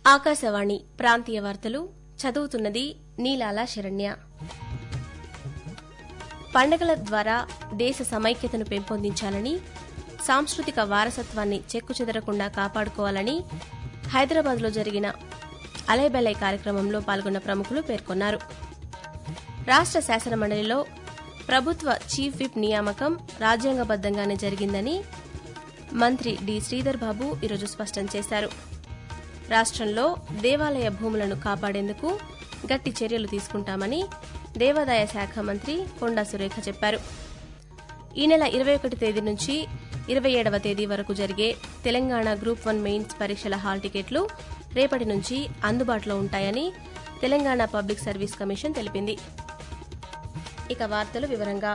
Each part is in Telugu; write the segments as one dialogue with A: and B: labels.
A: ఆకాశవాణి ప్రాంతీయ వార్తలు చదువుతున్నది నీలాల శరణ్య పండగల ద్వారా దేశ సమైక్యతను పెంపొందించాలని సాంస్కృతిక వారసత్వాన్ని చెక్కుచెదరకుండా కాపాడుకోవాలని హైదరాబాద్లో జరిగిన అలైబలై కార్యక్రమంలో పాల్గొన్న ప్రముఖులు పేర్కొన్నారు రాష్ట శాసనమండలిలో ప్రభుత్వ చీఫ్ విప్ నియామకం రాజ్యాంగబద్దంగానే జరిగిందని మంత్రి డి శ్రీధర్ బాబు ఈరోజు స్పష్టం చేశారు రాష్టంలో దేవాలయ భూములను కాపాడేందుకు గట్టి చర్యలు తీసుకుంటామని దేవాదాయ శాఖ మంత్రి కొండా సురేఖ చెప్పారు ఈ నెల ఇరవై ఒకటి తేదీ నుంచి ఇరవై ఏడవ తేదీ వరకు జరిగే తెలంగాణ గ్రూప్ వన్ మెయిన్స్ పరీక్షల హాల్ టికెట్లు రేపటి నుంచి అందుబాటులో ఉంటాయని తెలంగాణ పబ్లిక్ సర్వీస్ కమిషన్ తెలిపింది ఇక వార్తలు వివరంగా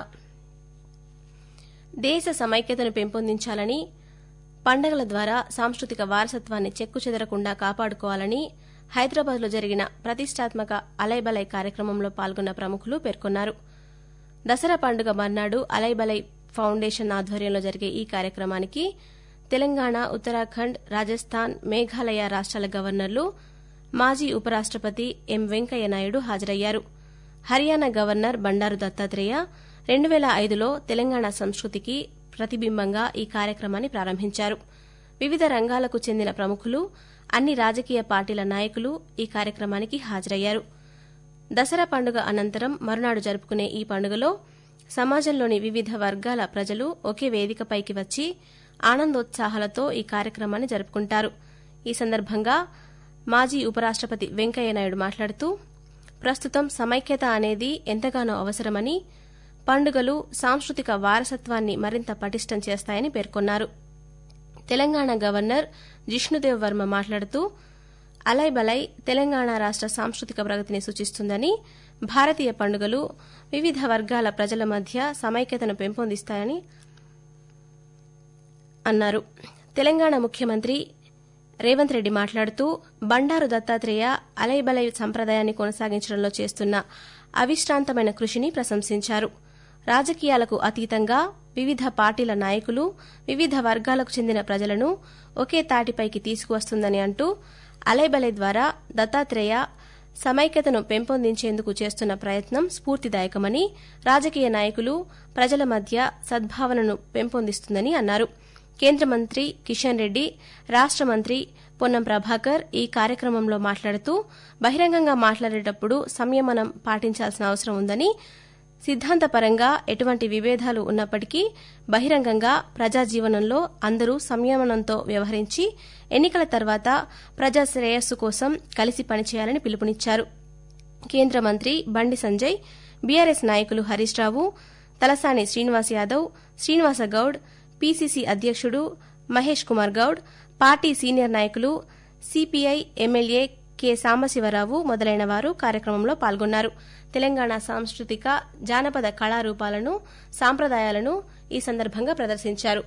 A: దేశ సమైక్యతను పెంపొందించాలని పండగల ద్వారా సాంస్కృతిక వారసత్వాన్ని చెక్కుచెదరకుండా కాపాడుకోవాలని హైదరాబాద్లో జరిగిన ప్రతిష్టాత్మక అలైబలై కార్యక్రమంలో పాల్గొన్న ప్రముఖులు పేర్కొన్నారు దసరా పండుగ మర్నాడు అలైబలై ఫౌండేషన్ ఆధ్వర్యంలో జరిగే ఈ కార్యక్రమానికి తెలంగాణ ఉత్తరాఖండ్ రాజస్థాన్ మేఘాలయ రాష్టాల గవర్నర్లు మాజీ ఉపరాష్టపతి ఎం వెంకయ్య నాయుడు హాజరయ్యారు హర్యానా గవర్నర్ బండారు దత్తాత్రేయ రెండు పేల ఐదులో తెలంగాణ సంస్కృతికి ప్రతిబింబంగా ఈ కార్యక్రమాన్ని ప్రారంభించారు వివిధ రంగాలకు చెందిన ప్రముఖులు అన్ని రాజకీయ పార్టీల నాయకులు ఈ కార్యక్రమానికి హాజరయ్యారు దసరా పండుగ అనంతరం మరునాడు జరుపుకునే ఈ పండుగలో సమాజంలోని వివిధ వర్గాల ప్రజలు ఒకే వేదికపైకి వచ్చి ఆనందోత్సాహాలతో ఈ కార్యక్రమాన్ని జరుపుకుంటారు ఈ సందర్భంగా మాజీ ఉపరాష్టపతి వెంకయ్యనాయుడు మాట్లాడుతూ ప్రస్తుతం సమైక్యత అనేది ఎంతగానో అవసరమని పండుగలు సాంస్కృతిక వారసత్వాన్ని మరింత పటిష్టం చేస్తాయని పేర్కొన్నారు తెలంగాణ గవర్నర్ జిష్ణుదేవ్ వర్మ మాట్లాడుతూ అలైబలై తెలంగాణ రాష్ట సాంస్కృతిక ప్రగతిని సూచిస్తుందని భారతీయ పండుగలు వివిధ వర్గాల ప్రజల మధ్య సమైక్యతను పెంపొందిస్తాయని అన్నారు తెలంగాణ ముఖ్యమంత్రి రేవంత్ రెడ్డి మాట్లాడుతూ బండారు దత్తాత్రేయ అలైబలై సంప్రదాయాన్ని కొనసాగించడంలో చేస్తున్న అవిశ్రాంతమైన కృషిని ప్రశంసించారు రాజకీయాలకు అతీతంగా వివిధ పార్టీల నాయకులు వివిధ వర్గాలకు చెందిన ప్రజలను ఒకే తాటిపైకి తీసుకువస్తుందని అంటూ అలైబలై ద్వారా దత్తాత్రేయ సమైక్యతను పెంపొందించేందుకు చేస్తున్న ప్రయత్నం స్ఫూర్తిదాయకమని రాజకీయ నాయకులు ప్రజల మధ్య సద్భావనను పెంపొందిస్తుందని అన్నారు కేంద్ర మంత్రి కిషన్ రెడ్డి రాష్ట మంత్రి పొన్నం ప్రభాకర్ ఈ కార్యక్రమంలో మాట్లాడుతూ బహిరంగంగా మాట్లాడేటప్పుడు సంయమనం పాటించాల్సిన అవసరం ఉందని సిద్ధాంతపరంగా ఎటువంటి విభేదాలు ఉన్నప్పటికీ బహిరంగంగా ప్రజా జీవనంలో అందరూ సంయమనంతో వ్యవహరించి ఎన్నికల తర్వాత ప్రజా శ్రేయస్సు కోసం కలిసి పనిచేయాలని పిలుపునిచ్చారు కేంద్ర మంత్రి బండి సంజయ్ బీఆర్ఎస్ నాయకులు హరీష్ రావు తలసాని శ్రీనివాస్ యాదవ్ శ్రీనివాస గౌడ్ పీసీసీ అధ్యకుడు మహేష్ కుమార్ గౌడ్ పార్టీ సీనియర్ నాయకులు సిపిఐ ఎమ్మెల్యే కె సాంబశివరావు మొదలైన వారు కార్యక్రమంలో పాల్గొన్నారు తెలంగాణ సాంస్కృతిక జానపద కళారూపాలను సాంప్రదాయాలను ఈ సందర్భంగా ప్రదర్శించారు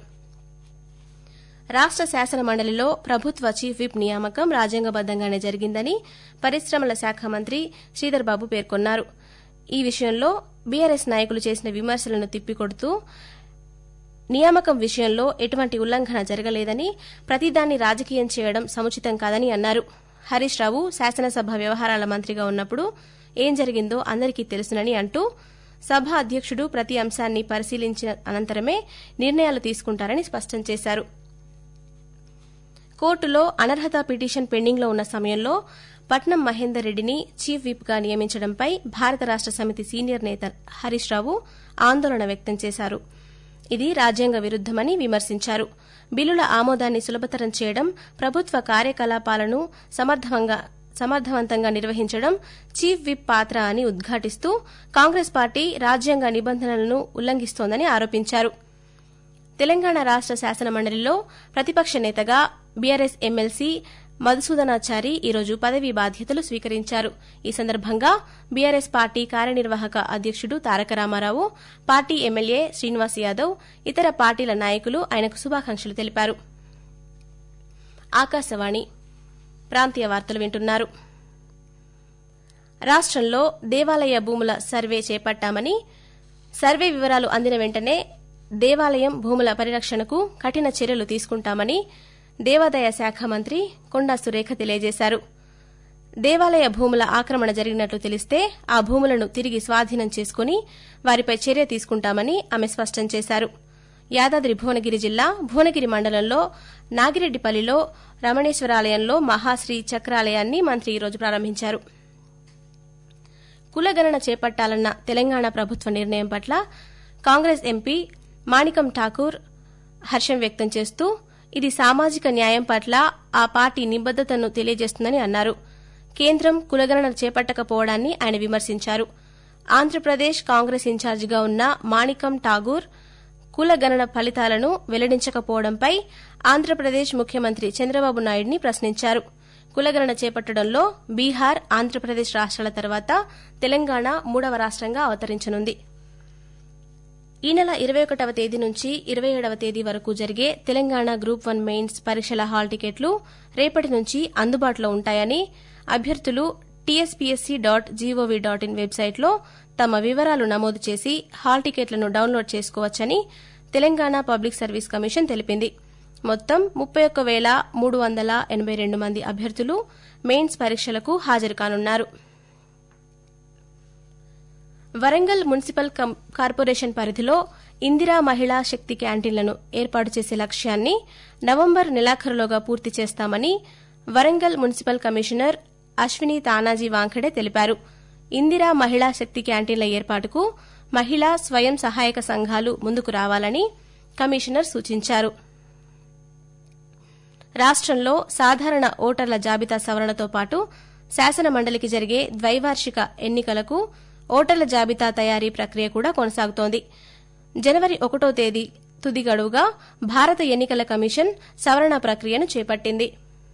A: రాష్ట శాసనమండలిలో ప్రభుత్వ చీఫ్ విప్ నియామకం రాజ్యాంగబద్దంగానే జరిగిందని పరిశ్రమల శాఖ మంత్రి శ్రీధర్ బాబు పేర్కొన్నారు ఈ విషయంలో బీఆర్ఎస్ నాయకులు చేసిన విమర్శలను తిప్పికొడుతూ నియామకం విషయంలో ఎటువంటి ఉల్లంఘన జరగలేదని ప్రతిదాన్ని రాజకీయం చేయడం సముచితం కాదని అన్నారు హరీష్ రావు శాసనసభ వ్యవహారాల మంత్రిగా ఉన్నప్పుడు ఏం జరిగిందో అందరికీ తెలుసునని అంటూ సభ అధ్యకుడు ప్రతి అంశాన్ని పరిశీలించిన అనంతరమే నిర్ణయాలు తీసుకుంటారని స్పష్టం చేశారు కోర్టులో అనర్హత పిటిషన్ పెండింగ్లో ఉన్న సమయంలో పట్నం మహేందర్ రెడ్డిని చీఫ్ విప్ గా నియమించడంపై భారత రాష్ట సమితి సీనియర్ నేత హరీష్ రావు ఆందోళన వ్యక్తం చేశారు ఇది రాజ్యాంగ విరుద్దమని విమర్శించారు బిల్లుల ఆమోదాన్ని సులభతరం చేయడం ప్రభుత్వ కార్యకలాపాలను సమర్థవంతంగా నిర్వహించడం చీఫ్ విప్ పాత్ర అని ఉద్ఘాటిస్తూ కాంగ్రెస్ పార్టీ రాజ్యాంగ నిబంధనలను ఉల్లంఘిస్తోందని ఆరోపించారు తెలంగాణ రాష్ట శాసనమండలిలో ప్రతిపక్ష నేతగా బీఆర్ఎస్ ఎమ్మెల్సీ మధుసూదనాచారి ఈరోజు పదవీ బాధ్యతలు స్వీకరించారు ఈ సందర్భంగా బీఆర్ఎస్ పార్టీ కార్యనిర్వాహక అధ్యకుడు తారక రామారావు పార్టీ ఎమ్మెల్యే శ్రీనివాస్ యాదవ్ ఇతర పార్టీల నాయకులు ఆయనకు శుభాకాంక్షలు తెలిపారు ఆకాశవాణి ప్రాంతీయ వార్తలు వింటున్నారు రాష్టంలో దేవాలయ భూముల సర్వే చేపట్టామని సర్వే వివరాలు అందిన వెంటనే దేవాలయం భూముల పరిరక్షణకు కఠిన చర్యలు తీసుకుంటామని దేవాదాయ శాఖ మంత్రి కొండా సురేఖ తెలియజేశారు దేవాలయ భూముల ఆక్రమణ జరిగినట్లు తెలిస్తే ఆ భూములను తిరిగి స్వాధీనం చేసుకుని వారిపై చర్య తీసుకుంటామని ఆమె స్పష్టం చేశారు యాదాద్రి భువనగిరి జిల్లా భువనగిరి మండలంలో నాగిరెడ్డిపల్లిలో రమణేశ్వరాలయంలో మహాశ్రీ చక్రాలయాన్ని మంత్రి ఈరోజు ప్రారంభించారు కులగణన చేపట్టాలన్న తెలంగాణ ప్రభుత్వ నిర్ణయం పట్ల కాంగ్రెస్ ఎంపీ మాణికం ఠాకూర్ హర్షం వ్యక్తం చేస్తూ ఇది సామాజిక న్యాయం పట్ల ఆ పార్టీ నిబద్దతను తెలియజేస్తుందని అన్నారు కేంద్రం కులగణన చేపట్టకపోవడాన్ని ఆయన విమర్శించారు ఆంధ్రప్రదేశ్ కాంగ్రెస్ ఇన్ఛార్జిగా ఉన్న మాణికం ఠాగూర్ కులగణన ఫలితాలను వెల్లడించకపోవడంపై ఆంధ్రప్రదేశ్ ముఖ్యమంత్రి చంద్రబాబు నాయుడిని ప్రశ్నించారు కులగణన చేపట్టడంలో బీహార్ ఆంధ్రప్రదేశ్ రాష్ట్రాల తర్వాత తెలంగాణ మూడవ రాష్ట్రంగా అవతరించనుంది ఈ నెల ఇరవై ఒకటవ తేదీ నుంచి ఇరవై ఏడవ తేదీ వరకు జరిగే తెలంగాణ గ్రూప్ వన్ మెయిన్స్ పరీక్షల హాల్ టికెట్లు రేపటి నుంచి అందుబాటులో ఉంటాయని అభ్యర్థులు TSPSC dot gov dot in వెబ్సైట్లో తమ వివరాలు నమోదు చేసి హాల్ టికెట్లను డౌన్లోడ్ చేసుకోవచ్చని తెలంగాణ పబ్లిక్ సర్వీస్ కమిషన్ తెలిపింది మొత్తం ముప్పై ఒక్క వేల మూడు వందల ఎనబై రెండు మంది అభ్యర్థులు మెయిన్స్ పరీక్షలకు హాజరు కానున్నారు వరంగల్ మున్సిపల్ కార్పొరేషన్ పరిధిలో ఇందిరా మహిళా శక్తి క్యాంటీన్లను ఏర్పాటు చేసే లక్ష్యాన్ని నవంబర్ నెలాఖరులోగా పూర్తి చేస్తామని వరంగల్ మున్సిపల్ కమిషనర్ అశ్విని తానాజీ వాంఖడే తెలిపారు ఇందిరా మహిళా శక్తి క్యాంటీన్ల ఏర్పాటుకు మహిళా స్వయం సహాయక సంఘాలు ముందుకు రావాలని కమిషనర్ సూచించారు రాష్టంలో సాధారణ ఓటర్ల జాబితా సవరణతో పాటు శాసన మండలికి జరిగే ద్వైవార్షిక ఎన్నికలకు ఓటర్ల జాబితా తయారీ ప్రక్రియ కూడా కొనసాగుతోంది జనవరి ఒకటో తేదీ తుది గడువుగా భారత ఎన్నికల కమిషన్ సవరణ ప్రక్రియను చేపట్టింది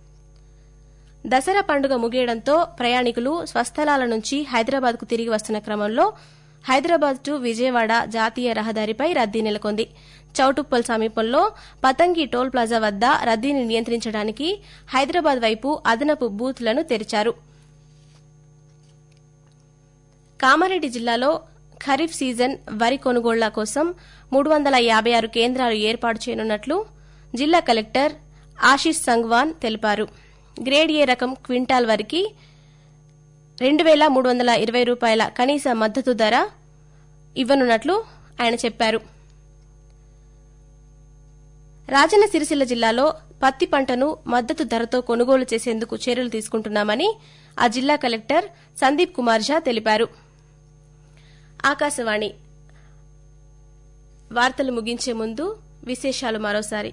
A: దసరా పండుగ ముగియడంతో ప్రయాణికులు స్వస్థలాల నుంచి హైదరాబాద్కు తిరిగి వస్తున్న క్రమంలో హైదరాబాద్ టు విజయవాడ జాతీయ రహదారిపై రద్దీ నెలకొంది చౌటుప్పల్ సమీపంలో పతంగి టోల్ ప్లాజా వద్ద రద్దీని నియంత్రించడానికి హైదరాబాద్ వైపు అదనపు బూత్లను తెరిచారు కామారెడ్డి జిల్లాలో ఖరీఫ్ సీజన్ వరి కొనుగోళ్ల కోసం మూడు వందల యాబై ఆరు కేంద్రాలు ఏర్పాటు చేయనున్నట్లు జిల్లా కలెక్టర్ ఆశీష్ సంగ్వాన్ తెలిపారు గ్రేడ్ ఏ రకం క్వింటాల్ వరికి రెండు వేల మూడు వందల ఇరవై రూపాయల కనీస మద్దతు ధర ఇవ్వనున్నట్లు ఆయన చెప్పారు రాజన్న సిరిసిల్ల జిల్లాలో పత్తి పంటను మద్దతు ధరతో కొనుగోలు చేసేందుకు చర్యలు తీసుకుంటున్నామని ఆ జిల్లా కలెక్టర్ సందీప్ కుమార్ ఝా తెలిపారు ఆకాశవాణి వార్తలు ముగించే ముందు విశేషాలు మరోసారి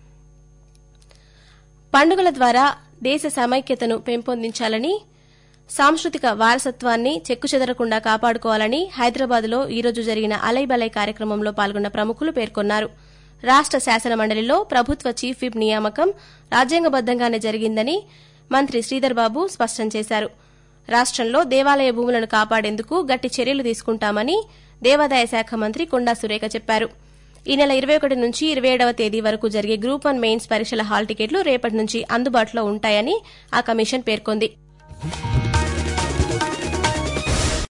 A: పండుగల ద్వారా దేశ సమైక్యతను పెంపొందించాలని సాంస్కృతిక వారసత్వాన్ని చెక్కుచెదరకుండా కాపాడుకోవాలని హైదరాబాద్లో ఈరోజు జరిగిన అలైబలై కార్యక్రమంలో పాల్గొన్న ప్రముఖులు పేర్కొన్నారు రాష్ట శాసనమండలిలో ప్రభుత్వ చీఫ్ విప్ నియామకం రాజ్యాంగబద్దంగానే జరిగిందని మంత్రి శ్రీధర్ బాబు స్పష్టం చేశారు రాష్టంలో దేవాలయ భూములను కాపాడేందుకు గట్టి చర్యలు తీసుకుంటామని దేవాదాయ శాఖ మంత్రి కొండా సురేఖ చెప్పారు ఈ నెల ఇరవై ఒకటి నుంచి ఇరవై ఏడవ తేదీ వరకు జరిగే గ్రూప్ వన్ మెయిన్స్ పరీక్షల హాల్ టికెట్లు రేపటి నుంచి అందుబాటులో ఉంటాయని ఆ కమిషన్ పేర్కొంది